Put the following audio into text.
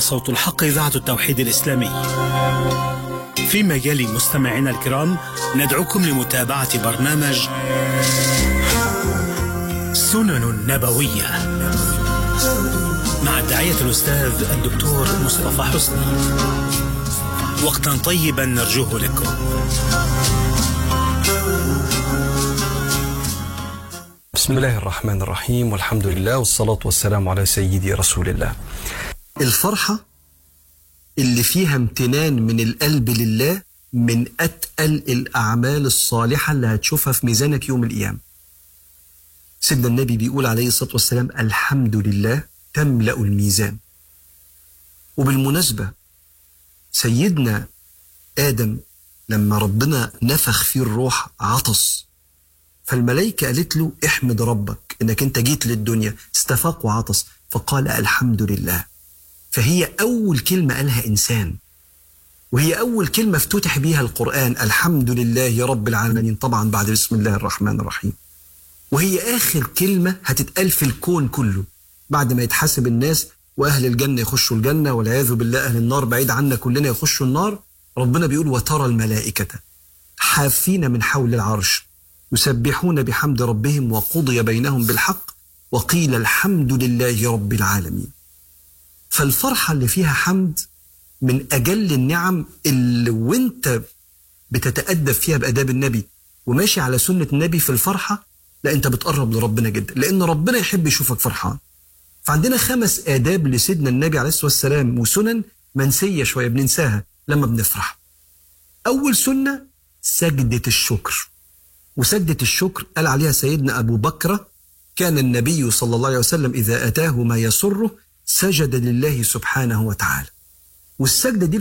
صوت الحق إذاعة التوحيد الإسلامي فيما يلي مستمعينا الكرام ندعوكم لمتابعة برنامج سنن نبوية مع الداعية الأستاذ الدكتور مصطفى حسني وقتا طيبا نرجوه لكم بسم الله الرحمن الرحيم والحمد لله والصلاة والسلام على سيدي رسول الله الفرحة اللي فيها امتنان من القلب لله من أتقل الأعمال الصالحة اللي هتشوفها في ميزانك يوم القيامة سيدنا النبي بيقول عليه الصلاة والسلام الحمد لله تملأ الميزان وبالمناسبة سيدنا آدم لما ربنا نفخ فيه الروح عطس فالملائكة قالت له احمد ربك انك انت جيت للدنيا استفاق وعطس فقال الحمد لله فهي أول كلمة قالها إنسان وهي أول كلمة افتتح بيها القرآن الحمد لله رب العالمين طبعا بعد بسم الله الرحمن الرحيم وهي آخر كلمة هتتقال في الكون كله بعد ما يتحاسب الناس وأهل الجنة يخشوا الجنة والعياذ بالله أهل النار بعيد عنا كلنا يخشوا النار ربنا بيقول وترى الملائكة حافين من حول العرش يسبحون بحمد ربهم وقضي بينهم بالحق وقيل الحمد لله رب العالمين فالفرحة اللي فيها حمد من أجل النعم اللي وانت بتتأدب فيها بأداب النبي وماشي على سنة النبي في الفرحة لا انت بتقرب لربنا جدا لأن ربنا يحب يشوفك فرحان فعندنا خمس آداب لسيدنا النبي عليه الصلاة والسلام وسنن منسية شوية بننساها لما بنفرح أول سنة سجدة الشكر وسجدة الشكر قال عليها سيدنا أبو بكر كان النبي صلى الله عليه وسلم إذا أتاه ما يسره سجد لله سبحانه وتعالى والسجدة دي